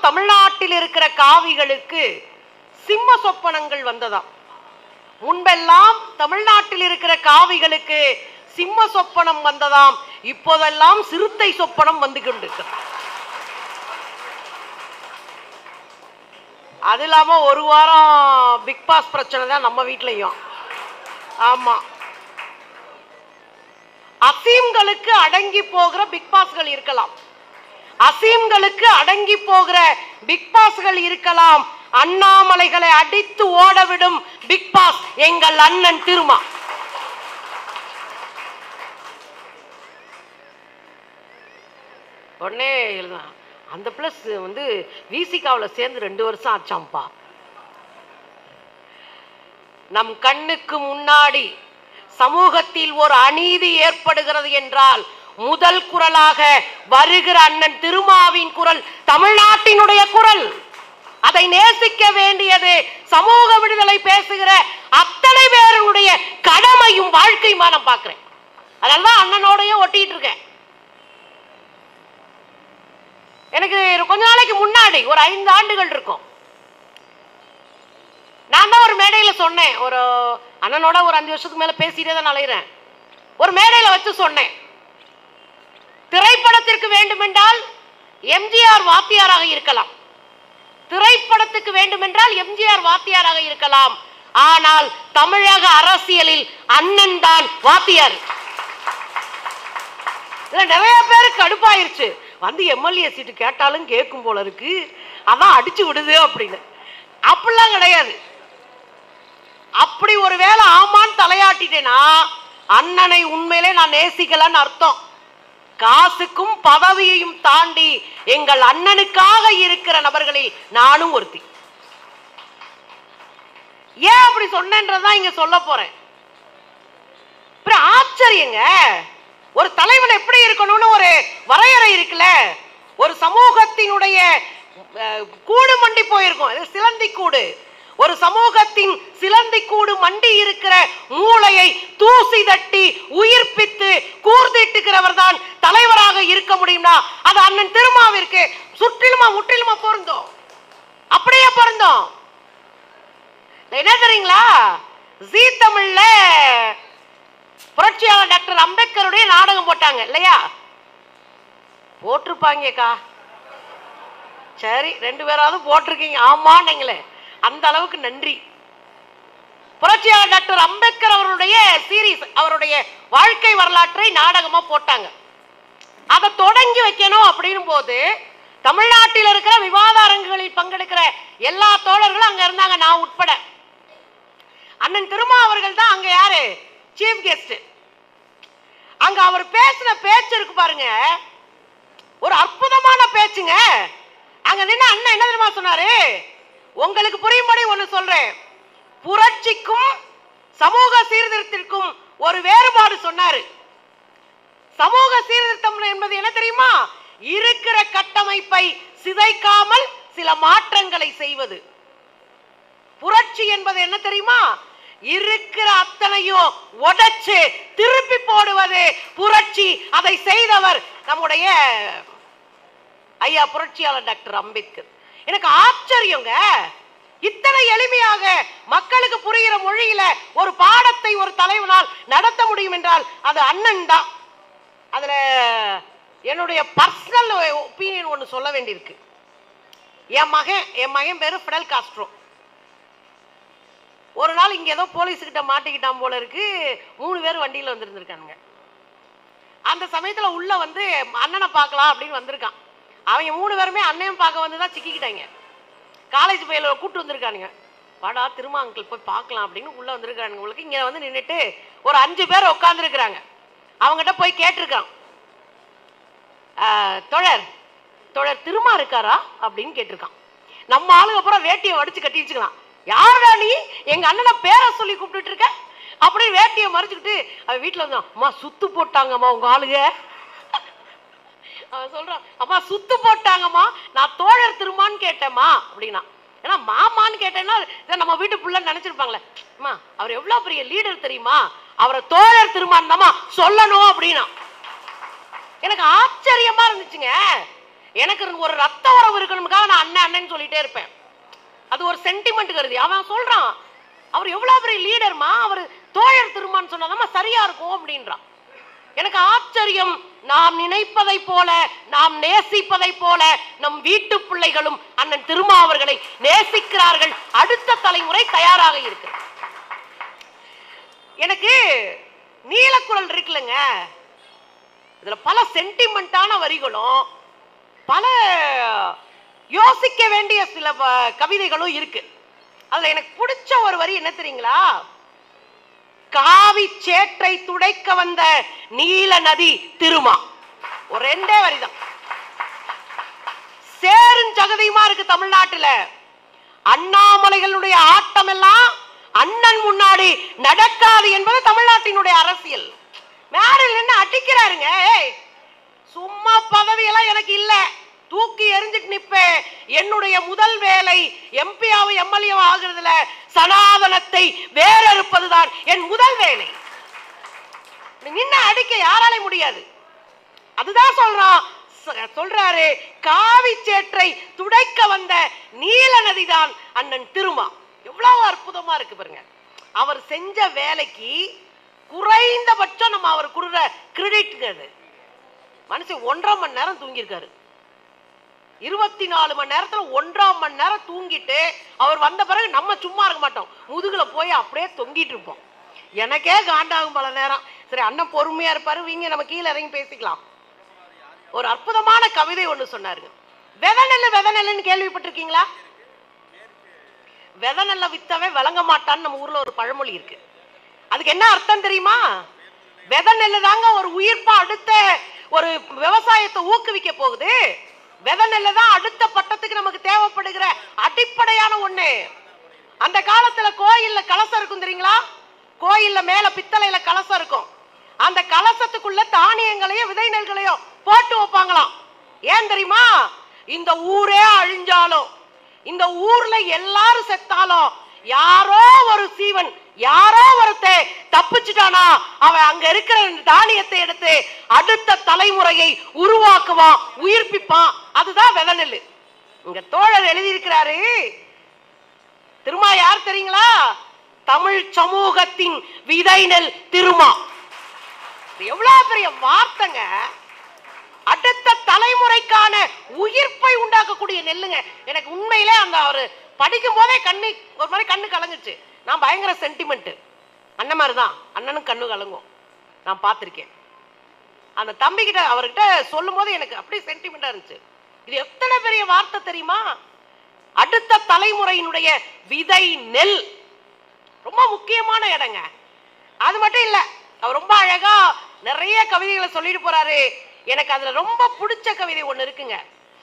தமிழ்நாட்டில் இருக்கிற காவிகளுக்கு சிம்ம சொப்பனங்கள் வந்ததாம் முன்பெல்லாம் தமிழ்நாட்டில் இருக்கிற காவிகளுக்கு சிம்ம சொப்பனம் வந்ததாம் இப்போதெல்லாம் சிறுத்தை சொப்பனம் வந்து கொண்டிருக்கிறது அது இல்லாம ஒரு வாரம் பிக் பாஸ் பிரச்சனை தான் நம்ம வீட்லயும் ஆமா அசீம்களுக்கு அடங்கி போகிற பிக் பாஸ்கள் இருக்கலாம் அசீம்களுக்கு அடங்கி போகிற பிக் பாஸ்கள் இருக்கலாம் அண்ணாமலைகளை அடித்து ஓடவிடும் பிக் பாஸ் எங்கள் அண்ணன் திருமா உடனே எழுதுனா அந்த பிளஸ் வந்து விசிகாவில் சேர்ந்து ரெண்டு வருஷம் ஆச்சாம்ப்பா நம் கண்ணுக்கு முன்னாடி சமூகத்தில் ஒரு அநீதி ஏற்படுகிறது என்றால் முதல் குரலாக வருகிற அண்ணன் திருமாவின் குரல் தமிழ்நாட்டினுடைய குரல் அதை நேசிக்க வேண்டியது சமூக விடுதலை பேசுகிற அத்தனை பேருடைய கடமையும் வாழ்க்கையுமா நான் பார்க்கிறேன் அதனாலதான் அண்ணனோடய ஒட்டிட்டு இருக்கேன் எனக்கு கொஞ்ச நாளைக்கு முன்னாடி ஒரு ஐந்து ஆண்டுகள் இருக்கும் நான் தான் ஒரு மேடையில சொன்னேன் ஒரு அண்ணனோட ஒரு அஞ்சு வருஷத்துக்கு மேல பேசிட்டே தான் அலையிறேன் ஒரு மேடையில வச்சு சொன்னேன் திரைப்படத்திற்கு வேண்டுமென்றால் எம்ஜிஆர் வாத்தியாராக இருக்கலாம் திரைப்படத்துக்கு வேண்டுமென்றால் எம்ஜிஆர் வாத்தியாராக இருக்கலாம் ஆனால் தமிழக அரசியலில் அண்ணன் தான் வாத்தியார் இதுல நிறைய பேருக்கு கடுப்பாயிருச்சு வந்து எம்எல்ஏ சீட்டு கேட்டாலும் கேட்கும் போல இருக்கு அதான் அடிச்சு விடுது அப்படின்னு அப்படிலாம் கிடையாது அப்படி ஒரு வேளை ஆமான்னு தலையாட்டிட்டேனா அண்ணனை உண்மையிலே நான் நேசிக்கலன்னு அர்த்தம் காசுக்கும் பதவியையும் தாண்டி எங்கள் அண்ணனுக்காக இருக்கிற நபர்களில் நானும் ஒருத்தி ஏன் அப்படி சொன்னேன்றதான் இங்க சொல்ல போறேன் அப்புறம் ஆச்சரியங்க ஒரு தலைவன் எப்படி இருக்கணும்னு ஒரு வரையறை இருக்குல்ல ஒரு சமூகத்தினுடைய அஹ், கூடு மண்டி போயிருக்கும் இது சிலந்தி கூடு ஒரு சமூகத்தின் சிலந்தி கூடு மண்டி இருக்கிற மூளையை தூசி தட்டி உயிர்ப்பித்து கூர்திட்டுகிறவர் தான் தலைவராக இருக்க முடியும்னா அது அண்ணன் திருமாவிற்கு சுற்றிலுமா முற்றிலுமா பொருந்தும் அப்படியே பொருந்தும் என்ன தெரியுங்களா ஜீ தமிழ்ல புரட்சியாளர் டாக்டர் அம்பேத்கருடைய நாடகம் போட்டாங்க இல்லையா போட்டிருப்பாங்கக்கா சரி ரெண்டு பேராவது போட்டிருக்கீங்க ஆமான்னீங்களே அந்த அளவுக்கு நன்றி புரட்சியாளர் டாக்டர் அம்பேத்கர் அவருடைய சீரீஸ் அவருடைய வாழ்க்கை வரலாற்றை நாடகமா போட்டாங்க அதை தொடங்கி வைக்கணும் அப்படின்னும் போது தமிழ்நாட்டில் இருக்கிற விவாத அரங்குகளில் பங்கெடுக்கிற எல்லா தோழர்களும் அங்க இருந்தாங்க நான் உட்பட அண்ணன் திருமா அவர்கள் தான் அங்க யாரு சீஃப் கெஸ்ட் அங்க அவர் பேசின பேச்சு இருக்கு பாருங்க ஒரு அற்புதமான பேச்சுங்க அங்க நின்று அண்ணன் என்ன தெரியுமா சொன்னாரு உங்களுக்கு புரியும்படி ஒண்ணு சொல்றேன் புரட்சிக்கும் சமூக சீர்திருத்தத்திற்கும் ஒரு வேறுபாடு சொன்னாரு சமூக சீர்திருத்தம் என்பது என்ன தெரியுமா இருக்கிற கட்டமைப்பை சிதைக்காமல் சில மாற்றங்களை செய்வது புரட்சி என்பது என்ன தெரியுமா இருக்கிற அத்தனையும் உடைச்சு திருப்பி போடுவது புரட்சி அதை செய்தவர் நம்முடைய ஐயா புரட்சியாளர் டாக்டர் அம்பேத்கர் எனக்கு ஆச்சரியங்க இத்தனை எளிமையாக மக்களுக்கு புரிகிற மொழியில ஒரு பாடத்தை ஒரு தலைவனால் நடத்த முடியும் என்றால் அது அண்ணன் தான் அதுல என்னுடைய பர்சனல் ஒப்பீனியன் ஒன்று சொல்ல வேண்டியிருக்கு என் மகன் என் மகன் பேரு ஃபிடல் காஸ்ட்ரோ ஒரு நாள் இங்க ஏதோ போலீஸ் கிட்ட மாட்டிக்கிட்டான் போல இருக்கு மூணு பேர் வண்டியில வந்திருந்திருக்கானுங்க அந்த சமயத்துல உள்ள வந்து அண்ணனை பார்க்கலாம் அப்படின்னு வந்திருக்கான் அவங்க மூணு பேருமே அண்ணன் பார்க்க வந்து தான் சிக்கிக்கிட்டாங்க காலேஜ் பையில கூட்டு வந்திருக்கானுங்க வாடா திரும்ப அங்கிள் போய் பார்க்கலாம் அப்படின்னு உள்ள வந்திருக்கானுங்க உங்களுக்கு இங்க வந்து நின்னுட்டு ஒரு அஞ்சு பேர் உட்காந்துருக்குறாங்க அவங்ககிட்ட போய் கேட்டிருக்கான் ஆஹ், தோழர் தோழர் திருமா இருக்காரா அப்படின்னு கேட்டிருக்கான் நம்ம ஆளுங்க அப்புறம் வேட்டியை வடிச்சு கட்டி வச்சுக்கலாம் யாருடா நீ எங்க அண்ணனை பேரை சொல்லி கூப்பிட்டுட்டு இருக்க அப்படின்னு வேட்டியை மறைச்சுக்கிட்டு அவன் வீட்டுல வந்தான் அம்மா சுத்து போட்டாங்கம்மா உங்க ஆளுங்க அவன் சொல்றான் அம்மா சுத்து போட்டாங்கம்மா நான் தோழர் திருமான்னு கேட்டேம்மா அப்படின்னா ஏன்னா மாமான்னு கேட்டேன்னா இதை நம்ம வீட்டு புள்ளன்னு நினைச்சிருப்பாங்களே அம்மா அவர் எவ்வளவு பெரிய லீடர் தெரியுமா அவரை தோழர் திருமான் தாம்மா சொல்லணும் அப்படின்னா எனக்கு ஆச்சரியமா இருந்துச்சுங்க எனக்கு ஒரு ரத்த உறவு இருக்கணும்காக நான் அண்ணன் அண்ணன் சொல்லிட்டே இருப்பேன் அது ஒரு சென்டிமெண்ட் கருதி அவன் சொல்றான் அவர் எவ்வளவு பெரிய லீடர்மா அவர் தோழர் திருமான்னு சொன்னாதான் சரியா இருக்கும் அப்படின்றான் எனக்கு ஆச்சரியம் நாம் நினைப்பதை போல நாம் நேசிப்பதை போல நம் வீட்டு பிள்ளைகளும் அண்ணன் திருமா அவர்களை நேசிக்கிறார்கள் அடுத்த தலைமுறை தயாராக இருக்கிறது எனக்கு நீலக்குரல் இருக்குல்லங்க இதுல பல சென்டிமெண்டான வரிகளும் பல யோசிக்க வேண்டிய சில வ- கவிதைகளும் இருக்கு அதுல எனக்கு பிடிச்ச ஒரு வரி என்ன தெரியுங்களா காவி சேற்றை துடைக்க வந்த நீல நதி திருமா ஒரு ரெண்டே வரிதான் சேரும் ஜகதியுமா இருக்கு தமிழ்நாட்டுல அண்ணாமலைகளுடைய ஆட்டம் எல்லாம் அண்ணன் முன்னாடி நடக்காது என்பது தமிழ்நாட்டினுடைய அரசியல் மேரில் என்ன அடிக்கிறாருங்க ஏய், சும்மா பதவி எல்லாம் எனக்கு இல்ல தூக்கி எறிஞ்சிட்டு நிப்பேன் என்னுடைய முதல் வேலை எம்பியாவும் எம்எல்ஏ ஆகுறதுல சனாதனத்தை வேறறுப்பதுதான் என் முதல் வேலை நின்ன அடிக்க யாராலே முடியாது அதுதான் சொல்றான் ச- சொல்றாரு காவி சேற்றை துடைக்க வந்த நீல நதிதான் அண்ணன் திருமா எவ்வளவு அற்புதமா இருக்கு பாருங்க அவர் செஞ்ச வேலைக்கு குறைந்தபட்சம் நம்ம அவர் கொடுக்குற கிரெடிட்ங்கிறது மனுஷன் ஒன்றரை மணி நேரம் தூங்கியிருக்காரு இருபத்தி நாலு மணி நேரத்துல ஒன்றாம் மணி நேரம் தூங்கிட்டு அவர் வந்த பிறகு நம்ம சும்மா இருக்க மாட்டோம் முதுகுல போய் அப்படியே தொங்கிட்டு இருப்போம் எனக்கே காண்டாகும் பல நேரம் சரி அண்ணன் பொறுமையா இருப்பாரு வீங்க நம்ம கீழே இறங்கி பேசிக்கலாம் ஒரு அற்புதமான கவிதை ஒண்ணு சொன்னாருங்க வித நெல்லு வித நெல்லுன்னு கேள்விப்பட்டிருக்கீங்களா வித நெல்ல வித்தவே விளங்க மாட்டான்னு நம்ம ஊர்ல ஒரு பழமொழி இருக்கு அதுக்கு என்ன அர்த்தம் தெரியுமா வித நெல்லு தாங்க ஒரு உயிர்ப்பா அடுத்த ஒரு விவசாயத்தை ஊக்குவிக்க போகுது வித நெல்லு தான் அடுத்த பட்டத்துக்கு நமக்கு தேவைப்படுகிற அடிப்படையான ஒண்ணு அந்த காலத்துல கோயில்ல கலசம் இருக்கும் தெரியுங்களா கோயில்ல மேல பித்தளையில கலசம் இருக்கும் அந்த கலசத்துக்குள்ள தானியங்களையும் விதை நெல்களையும் போட்டு வைப்பாங்களாம் ஏன் தெரியுமா இந்த ஊரே அழிஞ்சாலும் இந்த ஊர்ல எல்லாரும் செத்தாலும் யாரோ ஒரு சீவன் யாரோ ஒருத்தன் தப்பிச்சுட்டானா அவன் அங்க இருக்கிற தானியத்தை எடுத்து அடுத்த தலைமுறையை உருவாக்குவான் உயிர்ப்பிப்பான் அதுதான் விதை நெல்லு இங்க தோழர் எழுதியிருக்கிறாரு திருமா யார் தெரியுங்களா தமிழ் சமூகத்தின் விதை நெல் திருமா இது எவ்வளவு பெரிய வார்த்தைங்க அடுத்த தலைமுறைக்கான உயிர்ப்பை உண்டாக்கக்கூடிய நெல்லுங்க எனக்கு உண்மையிலே அந்த அவர் படிக்கும் போதே கண்ணு ஒரு மாதிரி கண்ணு கலங்குச்சு நான் பயங்கர சென்டிமெண்ட் அண்ணன் மாதிரி தான் அண்ணனும் கண்ணு கலங்கும் நான் பார்த்துருக்கேன் அந்த தம்பிக்கிட்ட அவர்கிட்ட சொல்லும் போது எனக்கு அப்படியே சென்டிமெண்டா இருந்துச்சு இது எத்தனை பெரிய வார்த்தை தெரியுமா அடுத்த தலைமுறையினுடைய விதை நெல் ரொம்ப முக்கியமான இடங்க அது மட்டும் இல்ல அவர் ரொம்ப அழகா நிறைய கவிதைகளை சொல்லிட்டு போறாரு எனக்கு அதுல ரொம்ப பிடிச்ச கவிதை ஒண்ணு இருக்குங்க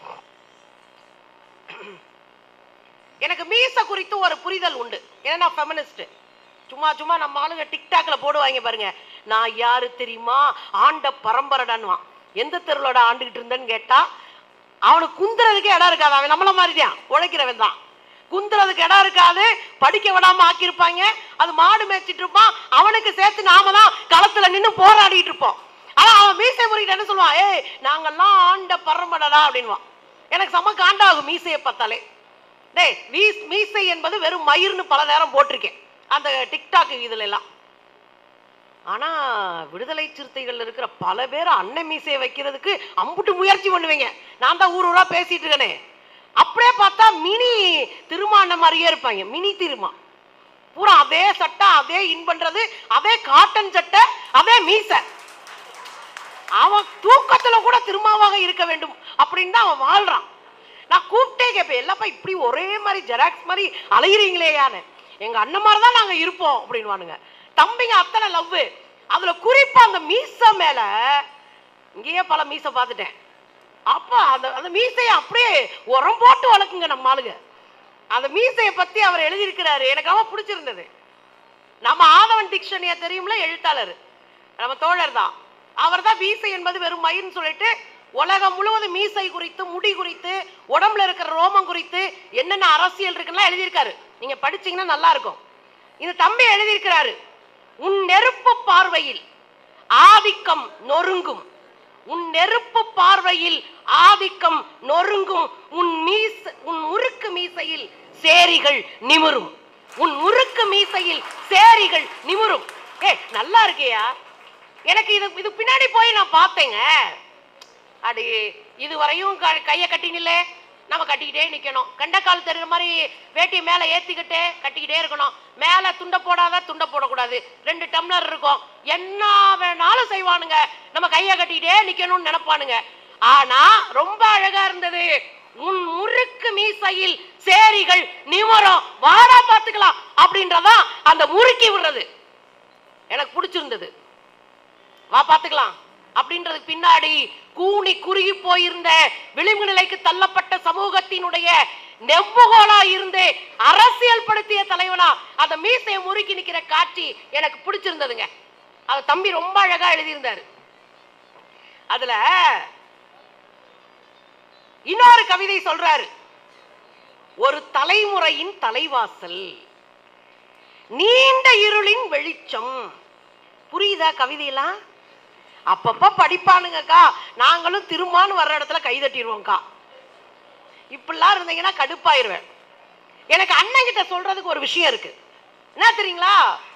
எனக்கு மீச குறித்து ஒரு புரிதல் உண்டு ஏன்னா நான் ஃபெமினிஸ்ட் சும்மா சும்மா நம்ம ஆளுங்க டிக்டாக்ல போடுவாங்க பாருங்க நான் யாரு தெரியுமா ஆண்ட பரம்பரடான்வான் எந்த தெருளோட ஆண்டுகிட்டு இருந்தேன்னு கேட்டா அவனுக்கு குந்துறதுக்கே இடம் இருக்காது அவன் நம்மள மாதிரி தான் உழைக்கிறவன் தான் குந்துறதுக்கு இடம் இருக்காது படிக்க விடாம ஆக்கியிருப்பாங்க அது மாடு மேய்ச்சிட்டு இருப்பான் அவனுக்கு சேர்த்து நாம தான் களத்துல நின்னு போராடிட்டு இருப்போம் ஆனா அவன் மீசை முறிக்கிட்டு என்ன சொல்லுவான் ஏய் நாங்கெல்லாம் ஆண்ட பரம்படடா அப்படின்வான் எனக்கு செம்ம காண்டாகும் மீசையை பார்த்தாலே டேய் மீஸ் மீசை என்பது வெறும் மயிர்னு பல நேரம் போட்டிருக்கேன் அந்த டிக்டாக் இதுல எல்லாம் ஆனா விடுதலை சிறுத்தைகள் இருக்கிற பல பேர் அன்னை மீசையை வைக்கிறதுக்கு அம்புட்டு முயற்சி பண்ணுவீங்க நான் தான் ஊர் ஊரா பேசிட்டு இருக்கேனே அப்படியே பார்த்தா மினி திருமான மாதிரியே இருப்பாங்க மினி திருமா பூரா அதே சட்டை அதே இன் பண்றது அதே காட்டன் சட்டை அதே மீசை அவன் தூக்கத்துல கூட திருமாவாக இருக்க வேண்டும் அப்படின்னு தான் அவன் வாழ்றான் நான் கூப்பிட்டே கேட்பேன் எல்லாப்பா இப்படி ஒரே மாதிரி ஜெராக்ஸ் மாதிரி அலையிறீங்களே யான்னு எங்க அண்ணன் மாதிரி தான் நாங்க இருப்போம் அப்படின்வானுங்க தம்பிங்க அத்தனை லவ் அதுல குறிப்பா அந்த மீசை மேல இங்கேயே பல மீசை பார்த்துட்டேன் அப்ப அந்த அந்த மீசையை அப்படியே உரம் போட்டு வளர்க்குங்க நம்ம ஆளுங்க அந்த மீசையை பத்தி அவர் எழுதியிருக்கிறாரு எனக்கு ரொம்ப பிடிச்சிருந்தது நம்ம ஆதவன் டிக்ஷனரியா தெரியும்ல எழுத்தாளர் நம்ம தோழர் தான் அவர் தான் மீசை என்பது வெறும் மயிர்னு சொல்லிட்டு உலகம் முழுவதும் மீசை குறித்து முடி குறித்து உடம்புல இருக்கிற ரோமம் குறித்து என்னென்ன அரசியல் இருக்குன்னா எழுதியிருக்காரு நீங்க படிச்சீங்கன்னா நல்லா இருக்கும் இந்த தம்பி எழுதியிருக்கிறாரு உன் நெருப்பு பார்வையில் ஆதிக்கம் நொறுங்கும் உன் நெருப்பு பார்வையில் ஆதிக்கம் நொறுங்கும் உன் மீஸ் உன் முறு மீசையில் சேரிகள் நிமிரும் உன் முறுக்கு மீசையில் சேரிகள் நிமிரும் ஏ நல்லா இருக்கியா எனக்கு இது இது பின்னாடி போய் நான் பார்த்தேங்க அடி இதுவரையும் க- கையை கட்டினில்லே நம்ம கட்டிக்கிட்டே நிக்கணும் கண்டக்கால் தெரியுற மாதிரி வேட்டியை மேலே ஏத்திக்கிட்டே கட்டிக்கிட்டே இருக்கணும் மேலே துண்டை போடாத துண்டை போடக்கூடாது ரெண்டு டம்ளர் இருக்கும் என்ன வேணாலும் செய்வானுங்க நம்ம கையை கட்டிக்கிட்டே நிக்கணும்னு நினைப்பானுங்க ஆனா ரொம்ப அழகா இருந்தது உன் முறுக்கு மீசையில் சேரிகள் நிமரம் வாடா பார்த்துக்கலாம் அப்படின்றதான் அந்த முறுக்கி விடுறது எனக்கு பிடிச்சிருந்தது வா பார்த்துக்கலாம் அப்படின்றதுக்கு பின்னாடி கூனி குறுகி போயிருந்த விளிம்பு நிலைக்கு தள்ளப்பட்ட சமூகத்தினுடைய நெம்புகோலா இருந்து அரசியல் படுத்திய தலைவனா அந்த மீசையை முறுக்கி நிக்கிற காட்சி எனக்கு பிடிச்சிருந்ததுங்க அத தம்பி ரொம்ப அழகா எழுதியிருந்தாரு அதுல இன்னொரு கவிதை சொல்றாரு ஒரு தலைமுறையின் தலைவாசல் நீண்ட இருளின் வெளிச்சம் புரியுதா கவிதையெல்லாம் அப்பப்ப படிப்பானுங்கக்கா நாங்களும் திரும்பான்னு வர்ற இடத்துல கை தட்டிடுவோம்க்கா இப்படிலாம் இருந்தீங்கன்னா கடுப்பாயிருவேன் எனக்கு அண்ணன் கிட்ட சொல்றதுக்கு ஒரு விஷயம் இருக்கு என்ன தெரியுங்களா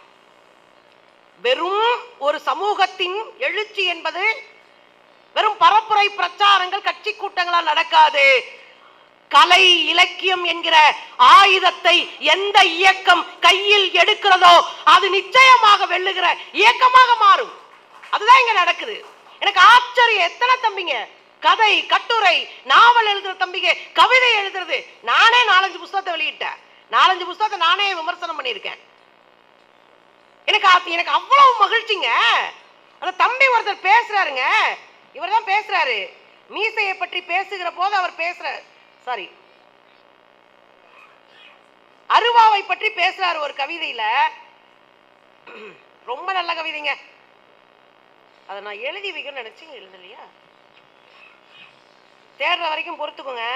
வெறும் ஒரு சமூகத்தின் எழுச்சி என்பது வெறும் பரப்புரை பிரச்சாரங்கள் கட்சி கூட்டங்களால் நடக்காது கலை இலக்கியம் என்கிற ஆயுதத்தை எந்த இயக்கம் கையில் எடுக்கிறதோ அது நிச்சயமாக வெல்லுகிற இயக்கமாக மாறும் அதுதான் இங்க நடக்குது எனக்கு ஆச்சரியம் எத்தனை தம்பிங்க கதை கட்டுரை நாவல் எழுதுற தம்பிங்க கவிதை எழுதுறது நானே நாலஞ்சு புஸ்தகத்தை வெளியிட்டேன் நாலஞ்சு புஸ்தகத்தை நானே விமர்சனம் பண்ணியிருக்கேன் எனக்கு அது- எனக்கு அவ்வளவு மகிழ்ச்சிங்க அந்த தம்பி ஒருத்தர் பேசுறாருங்க இவர் தான் பேசுறாரு மீசையை பற்றி பேசுகிற போது அவர் பேசுறார் சாரி அருவாவை பற்றி பேசுறாரு ஒரு கவிதையில ரொம்ப நல்ல கவிதைங்க அதை நான் எழுதி வைக்கணும்னு நினைச்சேன் எழுதலையா தேடுற வரைக்கும் பொறுத்துக்கோங்க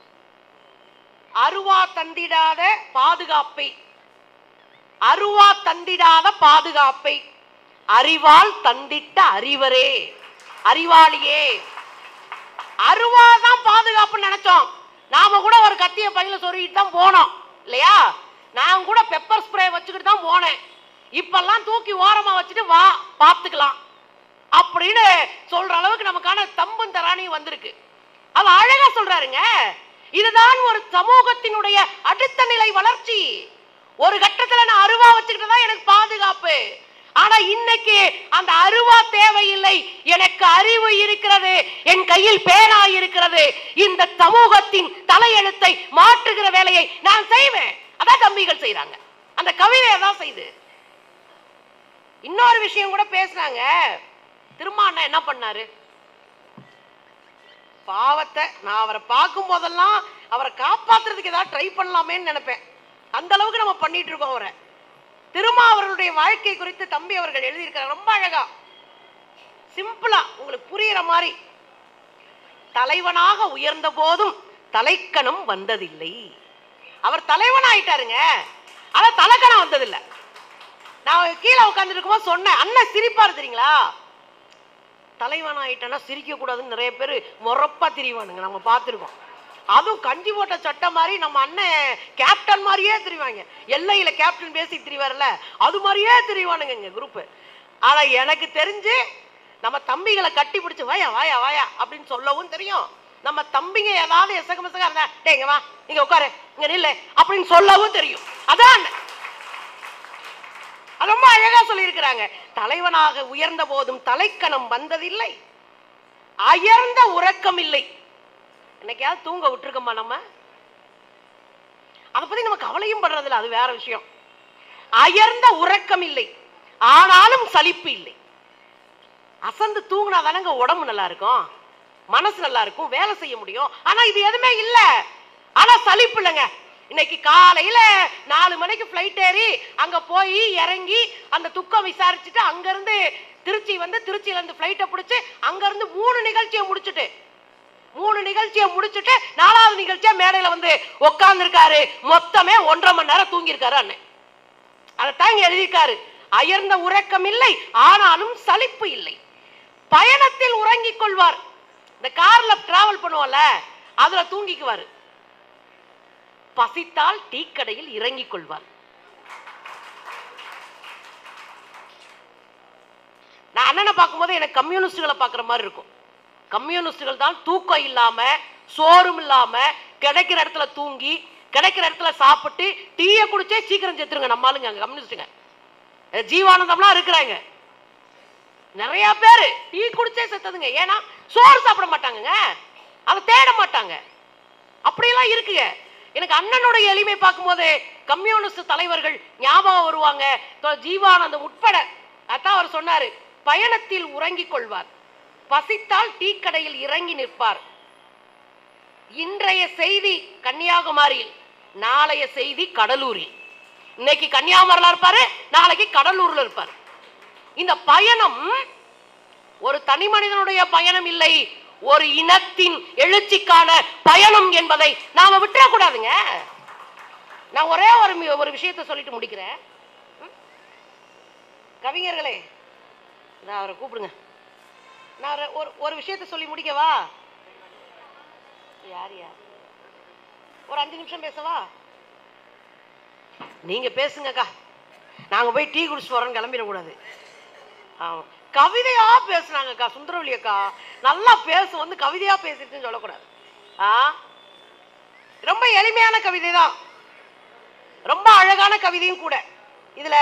அருவா தந்திடாத பாதுகாப்பை அருவா தந்திடாத பாதுகாப்பை அறிவால் தந்திட்ட அறிவரே அறிவாளியே அருவா தான் பாதுகாப்புன்னு நினைச்சோம் நாம கூட ஒரு கத்திய பையில சொருகிட்டு தான் போனோம் இல்லையா நான் கூட பெப்பர் ஸ்ப்ரே வச்சுக்கிட்டு தான் போனேன் இப்பெல்லாம் தூக்கி ஓரமா வச்சுட்டு வா பார்த்துக்கலாம் அப்படின்னு சொல்ற அளவுக்கு நமக்கான தம்பும் தராணியும் வந்திருக்கு அது அழகா சொல்றாருங்க இதுதான் ஒரு சமூகத்தினுடைய அடுத்த நிலை வளர்ச்சி ஒரு கட்டத்துல நான் அருவா வச்சுக்கிட்டு தான் எனக்கு பாதுகாப்பு ஆனா இன்னைக்கு அந்த அருவா தேவையில்லை எனக்கு அறிவு இருக்கிறது என் கையில் பேனா இருக்கிறது இந்த சமூகத்தின் தலையெழுத்தை மாற்றுகிற வேலையை நான் செய்வேன் அதான் தம்பிகள் செய்றாங்க அந்த கவிதை அதான் செய்யுது இன்னொரு விஷயம் கூட பேசுறாங்க திருமாண்ணா என்ன பண்ணாரு பாவத்தை நான் அவரை பார்க்கும் போதெல்லாம் அவரை காப்பாத்துறதுக்கு ஏதாவது ட்ரை பண்ணலாமேன்னு நினைப்பேன் அந்த அளவுக்கு நம்ம பண்ணிட்டு இருக்கோம் அவரை திருமா அவர்களுடைய வாழ்க்கை குறித்து தம்பி அவர்கள் எழுதியிருக்கிறார் ரொம்ப அழகா சிம்பிளா உங்களுக்கு புரியுற மாதிரி தலைவனாக உயர்ந்த போதும் தலைக்கணம் வந்ததில்லை அவர் தலைவன் ஆயிட்டாருங்க ஆனா தலைக்கணம் வந்ததில்லை நான் கீழே உட்காந்துட்டு இருக்கும்போது சொன்னேன் அண்ணன் சிரிப்பாரு தெரியுங்களா தலைவன் ஆயிட்டேன்னா சிரிக்க கூடாதுன்னு நிறைய பேர் முறப்பா திரிவானுங்க நம்ம பார்த்துருக்கோம் அதுவும் கஞ்சி போட்ட சட்டை மாதிரி நம்ம அண்ணன் கேப்டன் மாதிரியே திரிவாங்க எல்லையில கேப்டன் பேசி திரிவார்ல அது மாதிரியே திரிவானுங்க எங்க குரூப் ஆனா எனக்கு தெரிஞ்சு நம்ம தம்பிகளை கட்டி பிடிச்சு வாயா வாயா வாயா அப்படின்னு சொல்லவும் தெரியும் நம்ம தம்பிங்க ஏதாவது எசக மசகா இருந்தா டேய் இங்க வா இங்க உட்காரு இங்க நில்லு அப்படின்னு சொல்லவும் தெரியும் அதான் அண்ணன். அது ரொம்ப அழகா சொல்லியிருக்கிறாங்க தலைவனாக உயர்ந்த போதும் தலைக்கணம் வந்ததில்லை அயர்ந்த உறக்கம் இல்லை என்னைக்காவது தூங்க விட்டுருக்கோமா நம்ம அதை பத்தி நம்ம கவலையும் படுறதில்ல அது வேற விஷயம் அயர்ந்த உறக்கம் இல்லை ஆனாலும் சலிப்பு இல்லை அசந்து தூங்கினா தானங்க உடம்பு நல்லா இருக்கும் மனசு நல்லா இருக்கும் வேலை செய்ய முடியும் ஆனா இது எதுவுமே இல்ல ஆனா சலிப்பு இல்லைங்க இன்னைக்கு காலையில நாலு மணிக்கு ஃப்ளைட் ஏறி அங்க போய் இறங்கி அந்த துக்கம் விசாரிச்சுட்டு அங்க இருந்து திருச்சி வந்து திருச்சியில இருந்து ஃப்ளைட்டை பிடிச்சு அங்க இருந்து மூணு நிகழ்ச்சியை முடிச்சுட்டு மூணு நிகழ்ச்சியை முடிச்சுட்டு நாலாவது நிகழ்ச்சியா மேடையில வந்து உட்கார்ந்துருக்காரு மொத்தமே ஒன்றரை மணி நேரம் தூங்கியிருக்காரு அண்ணன் அதைத்தான் இங்க எழுதியிருக்காரு அயர்ந்த உறக்கம் இல்லை ஆனாலும் சலிப்பு இல்லை பயணத்தில் உறங்கிக் கொள்வார் இந்த கார்ல டிராவல் பண்ணுவோம்ல அதுல தூங்கிக்குவாரு பசித்தால் டீக்கடையில் இறங்கிக் கொள்வார் நான் அண்ணனை பார்க்கும்போது எனக்கு கம்யூனிஸ்டுகளை பார்க்குற மாதிரி இருக்கும் கம்யூனிஸ்டுகள் தான் தூக்கம் இல்லாம சோறும் இல்லாம கிடைக்கிற இடத்துல தூங்கி கிடைக்கிற இடத்துல சாப்பிட்டு டீயை குடிச்சே சீக்கிரம் செத்துருங்க நம்ம ஆளுங்க அங்க கம்யூனிஸ்டுங்க அஹ் ஜீவானந்தம்லாம் இருக்கிறாங்க நிறைய பேர் டீ குடிச்சே செத்ததுங்க ஏன்னா சோறு சாப்பிட மாட்டாங்கங்க அதை தேட மாட்டாங்க அப்படியெல்லாம் இருக்குங்க எனக்கு அண்ணனுடைய எளிமை பார்க்கும்போது கம்யூனிஸ்ட் தலைவர்கள் ஞாபகம் வருவாங்க தொ- ஜீவானந்தம் உட்பட அதான் அவர் சொன்னாரு பயணத்தில் உறங்கிக் கொள்வார் பசித்தால் டீ கடையில் இறங்கி நிற்பார் இன்றைய செய்தி கன்னியாகுமரியில் நாளைய செய்தி கடலூரில் இன்னைக்கு கன்னியாகுமரியில் இருப்பாரு நாளைக்கு கடலூர்ல இருப்பார் இந்த பயணம் ஒரு தனி மனிதனுடைய பயணம் இல்லை ஒரு இனத்தின் எழுச்சிக்கான பயணம் என்பதை நாம விட்டுறக்கூடாதுங்க நான் ஒரே ஒரு மி- ஒரு விஷயத்தை சொல்லிட்டு முடிக்கிறேன் ம்? கவிஞர்களே நான் அவரை கூப்பிடுங்க நான் ஒரு- ஒரு ஒரு விஷயத்தை சொல்லி முடிக்கவா யார் யார் ஒரு அஞ்சு நிமிஷம் பேசவா நீங்க பேசுங்கக்கா நாங்க போய் டீ குடிச்சிட்டு வரோம் கிளம்பிடக்கூடாது ஆமா கவிதையா பேசுனாங்கக்கா சுந்தரவழி அக்கா நல்லா பேசு வந்து கவிதையா பேசிட்டுன்னு சொல்லக்கூடாது ஆ ரொம்ப எளிமையான கவிதை தான் ரொம்ப அழகான கவிதையும் கூட இதுல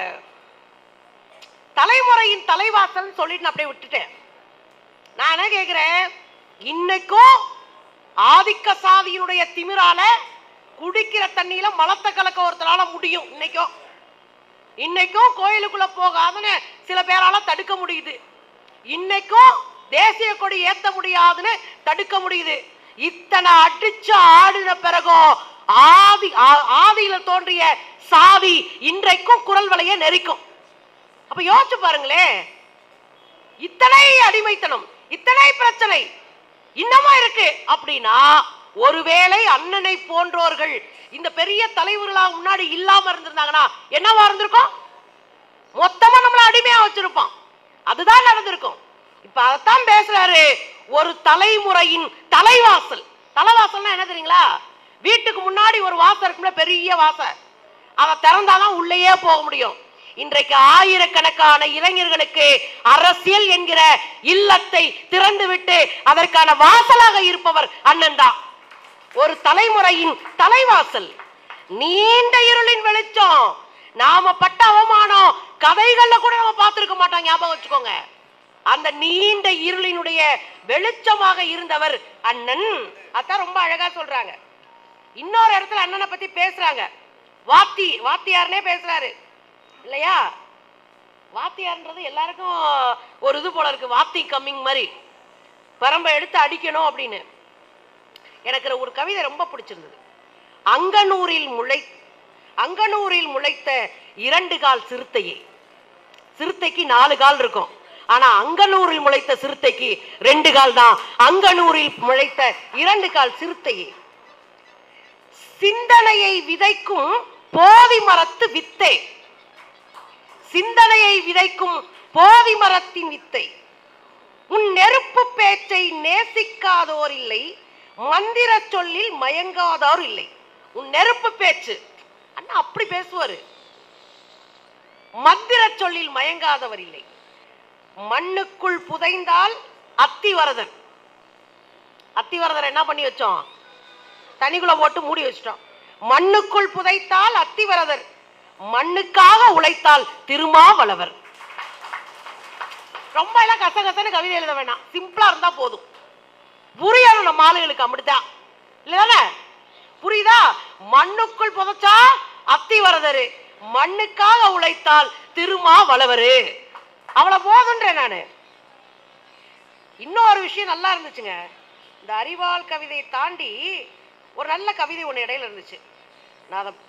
தலைமுறையின் தலைவாசல் சொல்லிட்டு நான் அப்படியே விட்டுட்டேன் நான் என்ன கேக்குறேன் இன்னைக்கும் ஆதிக்க சாதியினுடைய திமிரால குடிக்கிற தண்ணியில மலத்தை கலக்க ஒருத்தரால முடியும் இன்னைக்கும் இன்னைக்கும் கோயிலுக்குள்ள போகாதுன்னு சில பேரால தடுக்க முடியுது இன்னைக்கும் தேசிய கொடி ஏத்த முடியாதுன்னு தடுக்க முடியுது இத்தனை அடிச்சு ஆடின பிறகும் ஆதி ஆ- ஆதியில தோன்றிய சாதி இன்றைக்கும் குரல் வலைய நெரிக்கும் அப்ப யோசிச்சு பாருங்களேன் இத்தனை அடிமைத்தனம் இத்தனை பிரச்சனை இன்னமும் இருக்கு அப்படின்னா ஒருவேளை அண்ணனை போன்றோர்கள் இந்த பெரிய தலைவர்களா முன்னாடி இல்லாம இருந்திருந்தாங்கன்னா என்னவா இருந்திருக்கும் மொத்தமா நம்மள அடிமையா வச்சிருப்பான் அதுதான் நடந்திருக்கும் இப்ப அதைத்தான் பேசுறாரு ஒரு தலைமுறையின் தலைவாசல் தலைவாசல்னா என்ன தெரியுங்களா வீட்டுக்கு முன்னாடி ஒரு வாசல் இருக்கும்ல பெரிய வாசல் அதை திறந்தாதான் உள்ளேயே போக முடியும் இன்றைக்கு ஆயிரக்கணக்கான இளைஞர்களுக்கு அரசியல் என்கிற இல்லத்தை திறந்துவிட்டு அதற்கான வாசலாக இருப்பவர் அண்ணன் தான் ஒரு தலைமுறையின் தலைவாசல் நீண்ட இருளின் வெளிச்சம் நாம பட்ட அவமானம் கதைகள்ல கூட நம்ம பார்த்திருக்க மாட்டோம் ஞாபகம் வச்சுக்கோங்க அந்த நீண்ட இருளினுடைய வெளிச்சமாக இருந்தவர் அண்ணன் அதான் ரொம்ப அழகா சொல்றாங்க இன்னொரு இடத்துல அண்ணனை பத்தி பேசுறாங்க வாத்தி வாத்தியார்னே பேசுறாரு இல்லையா வாத்தியார்ன்றது எல்லாருக்கும் ஒரு இது போல இருக்கு வாத்தி கம்மிங் மாதிரி பரம்பை எடுத்து அடிக்கணும் அப்படின்னு எனக்கு ஒரு கவிதை ரொம்ப பிடிச்சிருந்தது அங்கனூரில் முளை அங்கனூரில் முளைத்த இரண்டு கால் சிறுத்தையே சிறுத்தைக்கு நாலு கால் இருக்கும் ஆனா அங்கனூரில் முளைத்த சிறுத்தைக்கு ரெண்டு கால் தான் அங்கனூரில் முளைத்த இரண்டு கால் சிறுத்தையே சிந்தனையை விதைக்கும் போதி மரத்து வித்தை சிந்தனையை விதைக்கும் போதி மரத்தின் வித்தை உன் நெருப்பு பேச்சை நேசிக்காதோர் இல்லை மந்திர சொல்லில் மயங்காதோர் இல்லை உன் நெருப்பு பேச்சு அண்ணா அப்படி பேசுவாரு மந்திர சொல்லில் மயங்காதவர் இல்லை மண்ணுக்குள் புதைந்தால் அத்திவரதன் அத்திவரதர் என்ன பண்ணி வச்சோம் தனிக்குள்ள போட்டு மூடி வச்சிட்டோம் மண்ணுக்குள் புதைத்தால் அத்திவரதர் மண்ணுக்காக உழைத்தால் திருமாவளவர் ரொம்ப எல்லாம் கசகசன்னு கவிதை எழுத வேணாம் சிம்பிளா இருந்தா போதும் புரியணும் நம்ம ஆளுகளுக்கு அப்படித்தான் இல்லதானே புரியுதா மண்ணுக்குள் புதைச்சா அத்திவரதரு மண்ணுக்காக உழைத்தால் திருமாவளவரு அவ்வளவு போதுன்றேன் நானு இன்னொரு விஷயம் நல்லா இருந்துச்சுங்க இந்த அறிவால் கவிதையை தாண்டி ஒரு நல்ல கவிதை ஒன்று இடையில இருந்துச்சு நான் அதை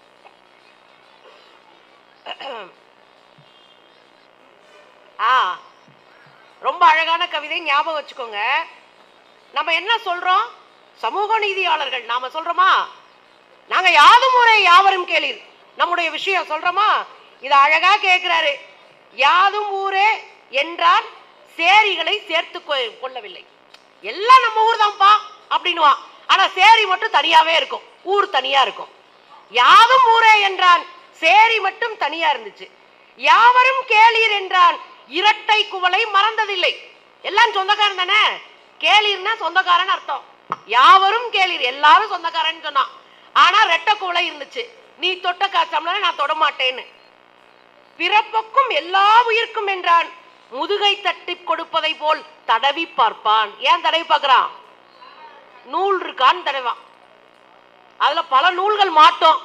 ஆ ரொம்ப அழகான கவிதை ஞாபகம் வச்சுக்கோங்க நம்ம என்ன சொல்றோம் சமூக நீதியாளர்கள் நாம சொல்றோமா நாங்க யாதும் ஊரே யாவரும் கேளீர் நம்முடைய விஷயம் சொல்றோமா இத அழகா கேட்கிறாரு யாதும் ஊரே என்றால் சேரிகளை சேர்த்து கொ- கொள்ளவில்லை எல்லாம் நம்ம ஊர் தான்ப்பா அப்படின்னுவான் ஆனா சேரி மட்டும் தனியாவே இருக்கும் ஊர் தனியா இருக்கும் யாதும் ஊரே என்றான் சேரி மட்டும் தனியா இருந்துச்சு யாவரும் கேளீர் என்றான் இரட்டை குவளை மறந்ததில்லை எல்லாம் சொந்தக்காரன் தானே கேளீர்னா சொந்தக்காரன் அர்த்தம் யாவரும் கேளீர் எல்லாரும் சொந்தக்காரன் சொன்னான் ஆனா ரெட்டை குவளை இருந்துச்சு நீ தொட்ட காசம்ல நான் தொட மாட்டேன்னு பிறப்புக்கும் எல்லா உயிர்க்கும் என்றான் முதுகை தட்டி கொடுப்பதை போல் தடவி பார்ப்பான் ஏன் தடவி பார்க்கறான் நூல் இருக்கான்னு தடவான் அதுல பல நூல்கள் மாட்டோம்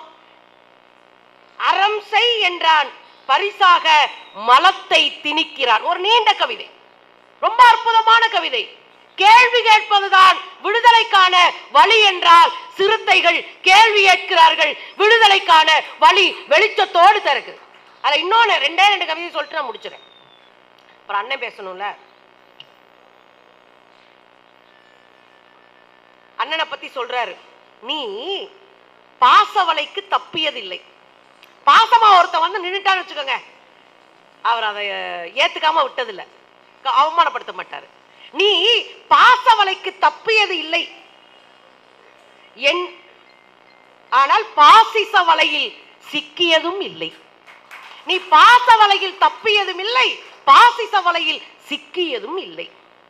அறம் செய் என்றான் பரிசாக மலத்தை திணிக்கிறான் ஒரு நீண்ட கவிதை ரொம்ப அற்புதமான கவிதை கேள்வி கேட்பதுதான் விடுதலைக்கான வழி என்றால் சிறுத்தைகள் கேள்வி கேட்கிறார்கள் விடுதலைக்கான வழி வெளிச்சத்தோடு திறக்குது அதுல இன்னொன்னு ரெண்டே ரெண்டு கவிதை சொல்லிட்டு நான் முடிச்சிடறேன் அப்புறம் அண்ணன் பேசணும்ல அண்ணனை பத்தி சொல்றாரு நீ பாசவலைக்கு தப்பியதில்லை பாசமா ஒருத்தன் வந்து நின்னுட்டான்னு வச்சுக்கோங்க அவர் அதை அஹ், ஏத்துக்காம விட்டதில்லை க- அவமானப்படுத்த மாட்டாரு நீ பாசவலைக்கு தப்பியது இல்லை என் ஆனால் பாசிச வலையில் சிக்கியதும் இல்லை நீ பாச வலையில் தப்பியதும் இல்லை பாசிச வலையில் சிக்கியதும் இல்லை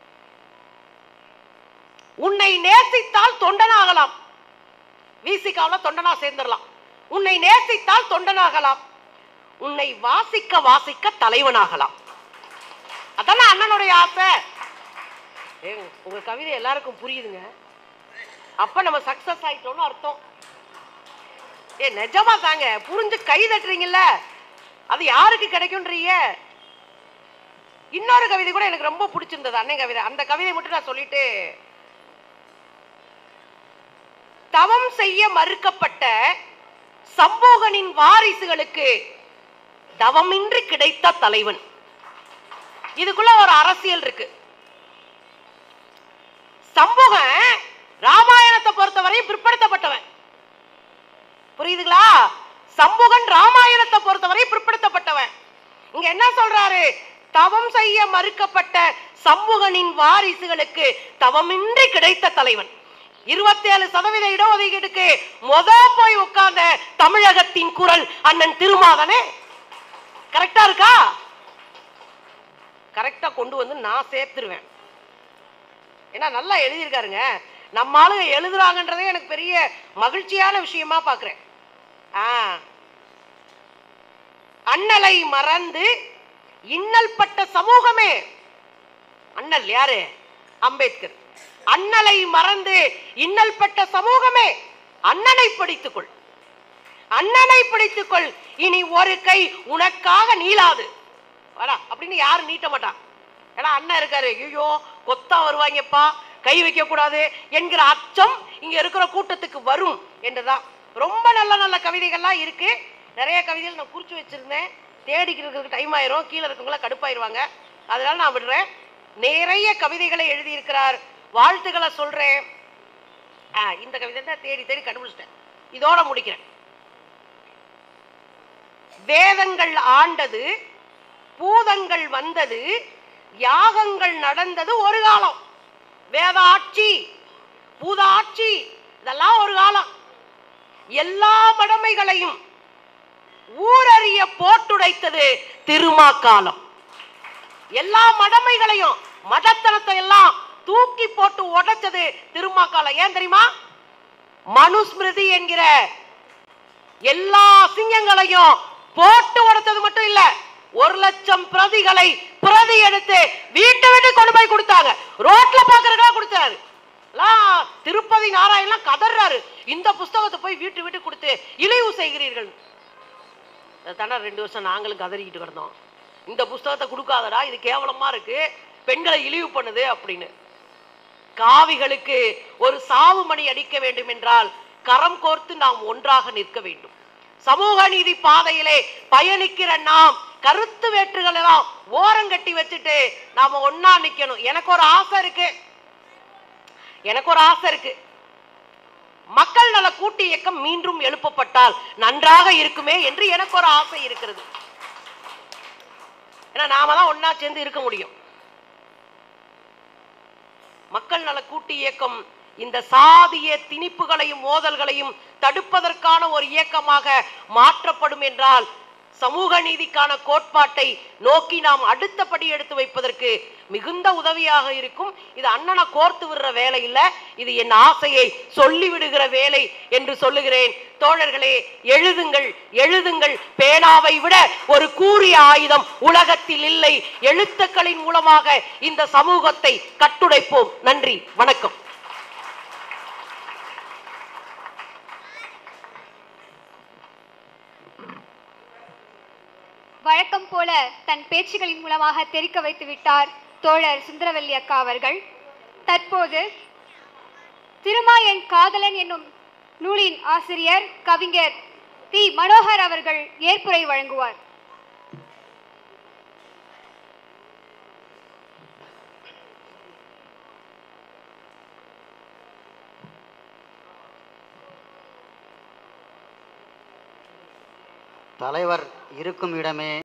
உன்னை நேசித்தால் தொண்டனாகலாம் விசிகாவில் தொண்டனா சேர்ந்துடலாம் உன்னை நேசித்தால் தொண்டனாகலாம் உன்னை வாசிக்க வாசிக்க தலைவனாகலாம் அதானே அண்ணனுடைய ஆசை ஏங்க, உங்க கவிதை எல்லாருக்கும் புரியுதுங்க அப்ப நம்ம சக்சஸ் ஆயிட்டோம்னு அர்த்தம் ஏ நிஜமா தாங்க புரிஞ்சு கை தட்டுறீங்கல்ல அது யாருக்கு கிடைக்கும்ன்றீங்க இன்னொரு கவிதை கூட எனக்கு ரொம்ப பிடிச்சிருந்தது அண்ணன் கவிதை அந்த கவிதை மட்டும் நான் சொல்லிட்டு தவம் செய்ய மறுக்கப்பட்ட சம்போகனின் வாரிசுகளுக்கு தவமின்றி கிடைத்த தலைவன் இதுக்குள்ள ஒரு அரசியல் இருக்கு சம்புகன் ராமாயணத்தை பொறுத்தவரை பிற்படுத்தப்பட்டவன் புரியுதுங்களா சம்புகன் ராமாயணத்தை பொறுத்தவரை பிற்படுத்தப்பட்டவன் இங்க என்ன சொல்றாரு தவம் செய்ய மறுக்கப்பட்ட சம்புகனின் வாரிசுகளுக்கு தவமின்றி கிடைத்த தலைவன் இருபத்தேழு சதவீத இடஒதுக்கீடுக்கு மொத போய் உட்கார்ந்த தமிழகத்தின் குரல் அண்ணன் திருமாதனே கரெக்டா இருக்கா கரெக்டா கொண்டு வந்து நான் சேர்த்துருவேன் ஏன்னா நல்லா எழுதியிருக்காருங்க நம்ம ஆளுங்க எழுதுறாங்கன்றதே எனக்கு பெரிய மகிழ்ச்சியான விஷயமா பார்க்குறேன் ஆ அண்ணலை மறந்து இன்னல் பட்ட சமூகமே அண்ணல் யாரு அம்பேத்கர் அண்ணலை மறந்து இன்னல் பட்ட சமூகமே அண்ணனை படித்துக்கொள் அண்ணனை பிடித்துக்கொள் இனி ஒரு கை உனக்காக நீளாது வாடா அப்படின்னு யாரும் நீட்ட மாட்டான் ஏன்னா அண்ணன் இருக்காரு ஐயோ கொத்தா வருவாங்கப்பா கை வைக்க கூடாது என்கிற அச்சம் இங்க இருக்கிற கூட்டத்துக்கு வரும் என்றுதான் ரொம்ப நல்ல நல்ல கவிதைகள்லாம் இருக்கு நிறைய கவிதைகள் நான் குறிச்சு வச்சிருந்தேன் தேடிக்கிறதுக்கு டைம் ஆயிரும் கீழே இருக்கவங்களாம் கடுப்பாயிருவாங்க அதனால நான் விடுறேன் நிறைய கவிதைகளை எழுதியிருக்கிறார் வாழ்த்துக்களை சொல்றேன் ஆ, இந்த கவிதை தான் தேடி தேடி கண்டுபிடிச்சிட்டேன் இதோட முடிக்கிறேன் வேதங்கள் ஆண்டது பூதங்கள் வந்தது யாகங்கள் நடந்தது ஒரு காலம் வேத ஆட்சி பூத ஆட்சி இதெல்லாம் ஒரு காலம் எல்லா மடமைகளையும் ஊரறிய போட்டுடைத்தது திருமாக்காலம் எல்லா மடமைகளையும் மதத்தனத்தை எல்லாம் தூக்கி போட்டு உடைச்சது திருமாக்காலம் ஏன் தெரியுமா மனுஸ்மிருதி என்கிற எல்லா சிங்கங்களையும் போட்டு உடைச்சது மட்டும் இல்ல ஒரு லட்சம் பிரதிகளை பிரதி எடுத்து வீட்டு வீட்டு கொண்டு போய் கொடுத்தாங்க ரோட்ல பாக்குறதா கொடுத்தாரு எல்லாம் திருப்பதி நாராயணலாம் கதறாரு இந்த புஸ்தகத்தை போய் வீட்டு வீட்டு கொடுத்து இழிவு செய்கிறீர்கள் தானே ரெண்டு வருஷம் நாங்களும் கதறிக்கிட்டு கிடந்தோம் இந்த புஸ்தகத்தை கொடுக்காதடா இது கேவலமா இருக்கு பெண்களை இழிவு பண்ணுது அப்படின்னு காவிகளுக்கு ஒரு சாவு மணி அடிக்க வேண்டும் என்றால் கரம் கோர்த்து நாம் ஒன்றாக நிற்க வேண்டும் சமூக நீதி பாதையிலே பயணிக்கிற நாம் கருத்து வேற்றுகள் எல்லாம் ஓரங்கட்டி வச்சுட்டு நாம ஒண்ணா நிக்கணும் எனக்கு ஒரு ஆசை இருக்கு எனக்கு ஒரு ஆசை இருக்கு மக்கள் நல கூட்டு இயக்கம் மீண்டும் எழுப்பப்பட்டால் நன்றாக இருக்குமே என்று எனக்கு ஒரு ஆசை இருக்கிறது ஏன்னா நாம தான் ஒண்ணா சேர்ந்து இருக்க முடியும் மக்கள் நல கூட்டு இயக்கம் இந்த சாதிய திணிப்புகளையும் மோதல்களையும் தடுப்பதற்கான ஒரு இயக்கமாக மாற்றப்படும் என்றால் சமூக நீதிக்கான கோட்பாட்டை நோக்கி நாம் அடுத்த படி எடுத்து வைப்பதற்கு மிகுந்த உதவியாக இருக்கும் இது அண்ணனை கோர்த்து விடுற வேலை இல்ல இது என் ஆசையை சொல்லி விடுகிற வேலை என்று சொல்லுகிறேன் தோழர்களே எழுதுங்கள் எழுதுங்கள் பேனாவை விட ஒரு கூறிய ஆயுதம் உலகத்தில் இல்லை எழுத்துக்களின் மூலமாக இந்த சமூகத்தை கட்டுடைப்போம் நன்றி வணக்கம் வழக்கம் போல தன் பேச்சுகளின் மூலமாக தெரிக்க வைத்து விட்டார் தோழர் சுந்தரவல்லி அக்கா அவர்கள் தற்போது திருமாயன் காதலன் என்னும் நூலின் ஆசிரியர் கவிஞர் தி மனோகர் அவர்கள் ஏற்புரை வழங்குவார் தலைவர் இருக்கும் இடமே